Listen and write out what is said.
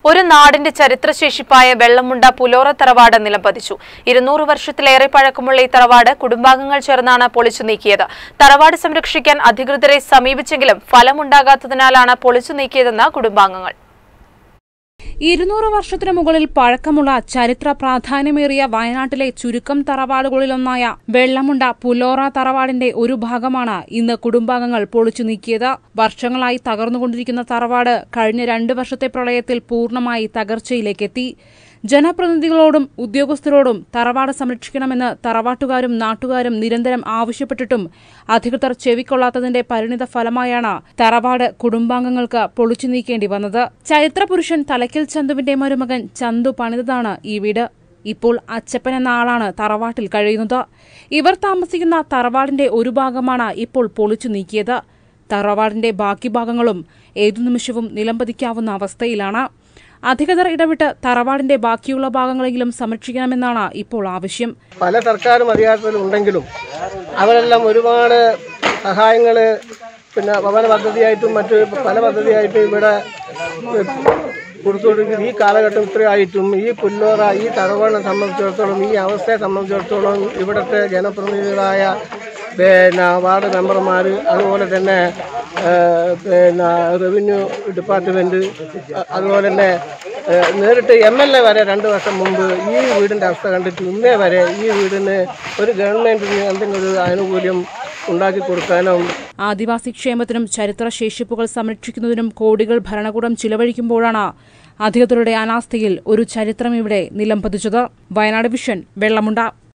ഒരു നാടിന്റെ ചരിത്രശേഷിപ്പായ വെള്ളമുണ്ട പുലോറ തറവാട് നിലംപതിച്ചു ഇരുന്നൂറ് വർഷത്തിലേറെ പഴക്കമുള്ള ഈ തറവാട് കുടുംബാംഗങ്ങൾ ചേർന്നാണ് പൊളിച്ചു നീക്കിയത് തറവാട് സംരക്ഷിക്കാൻ അധികൃതരെ സമീപിച്ചെങ്കിലും ഫലമുണ്ടാകാത്തതിനാലാണ് പൊളിച്ചു നീക്കിയതെന്ന് കുടുംബാംഗങ്ങൾ ഇരുന്നൂറ് വർഷത്തിനു മുകളിൽ പഴക്കമുള്ള ചരിത്ര പ്രാധാന്യമേറിയ വയനാട്ടിലെ ചുരുക്കം തറവാടുകളിലൊന്നായ വെള്ളമുണ്ട പുലോറ തറവാടിന്റെ ഒരു ഭാഗമാണ് ഇന്ന് കുടുംബാംഗങ്ങൾ പൊളിച്ചു നീക്കിയത് വർഷങ്ങളായി തകർന്നുകൊണ്ടിരിക്കുന്ന തറവാട് കഴിഞ്ഞ രണ്ട് വർഷത്തെ പ്രളയത്തിൽ പൂർണ്ണമായി തകർച്ചയിലേക്കെത്തി ജനപ്രതിനിധികളോടും ഉദ്യോഗസ്ഥരോടും തറവാട് സംരക്ഷിക്കണമെന്ന് തറവാട്ടുകാരും നാട്ടുകാരും നിരന്തരം ആവശ്യപ്പെട്ടിട്ടും അധികൃതർ ചെവിക്കൊള്ളാത്തതിന്റെ പരിണിത ഫലമായാണ് തറവാട് കുടുംബാംഗങ്ങൾക്ക് പൊളിച്ചു നീക്കേണ്ടി വന്നത് ചരിത്രപുരുഷൻ തലയ്ക്കൽ ചന്തുവിന്റെ മരുമകൻ ചന്തു പണിതതാണ് ഈ വീട് ഇപ്പോൾ അച്ചപ്പൻ എന്ന ആളാണ് തറവാട്ടിൽ കഴിയുന്നത് ഇവർ താമസിക്കുന്ന തറവാടിന്റെ ഒരു ഭാഗമാണ് ഇപ്പോൾ പൊളിച്ചു നീക്കിയത് തറവാടിന്റെ ബാക്കി ഭാഗങ്ങളും ഏതു നിമിഷവും നിലംപതിക്കാവുന്ന അവസ്ഥയിലാണ് അധികൃതർ ഇടപെട്ട് തറവാടിന്റെ ബാക്കിയുള്ള ഭാഗങ്ങളെങ്കിലും സംരക്ഷിക്കണമെന്നാണ് ഇപ്പോൾ ആവശ്യം പല സർക്കാരും അധികാരത്തിൽ ഉണ്ടെങ്കിലും അവരെല്ലാം ഒരുപാട് സഹായങ്ങൾ പിന്നെ ഭവന പദ്ധതിയായിട്ടും മറ്റ് പല പദ്ധതിയായിട്ടും ഇവിടെ കൊടുത്തുകൊണ്ടിരിക്കുന്ന ഈ കാലഘട്ടം ഇത്രയായിട്ടും ഈ പുല്ലോറ ഈ തറവാടിനെ സംബന്ധിച്ചിടത്തോളം ഈ അവസ്ഥയെ സംബന്ധിച്ചിടത്തോളം ഇവിടുത്തെ ജനപ്രതിനിധികളായ പിന്നെ വാർഡ് മെമ്പർമാർ അതുപോലെ തന്നെ ഏഹ്, പിന്നെ റവന്യൂ ഡിപ്പാർട്ട്മെൻറ്റ് അതുപോലെ തന്നെ ഏഹ്, നേരിട്ട് എം എൽ എ വരെ രണ്ട് വർഷം മുമ്പ് ഈ വീടിൻ്റെ അവസ്ഥ കണ്ടിട്ട് ഇന്നേ വരെ ഈ വീടിന് ഒരു ഗവൺമെൻറ്റിന് എന്തെങ്കിലും ഒരു ആനുകൂല്യം ഉണ്ടാക്കി കൊടുക്കാനോ ആദിവാസി ക്ഷേമത്തിനും ചരിത്ര ശേഷിപ്പുകൾ സംരക്ഷിക്കുന്നതിനും കോടികൾ ഭരണകൂടം ചിലവഴിക്കുമ്പോഴാണ് അധികൃതരുടെ അനാസ്ഥയിൽ ഒരു ചരിത്രം ഇവിടെ നിലംപതിച്ചത് വയനാട് വിഷൻ വെള്ളമുണ്ട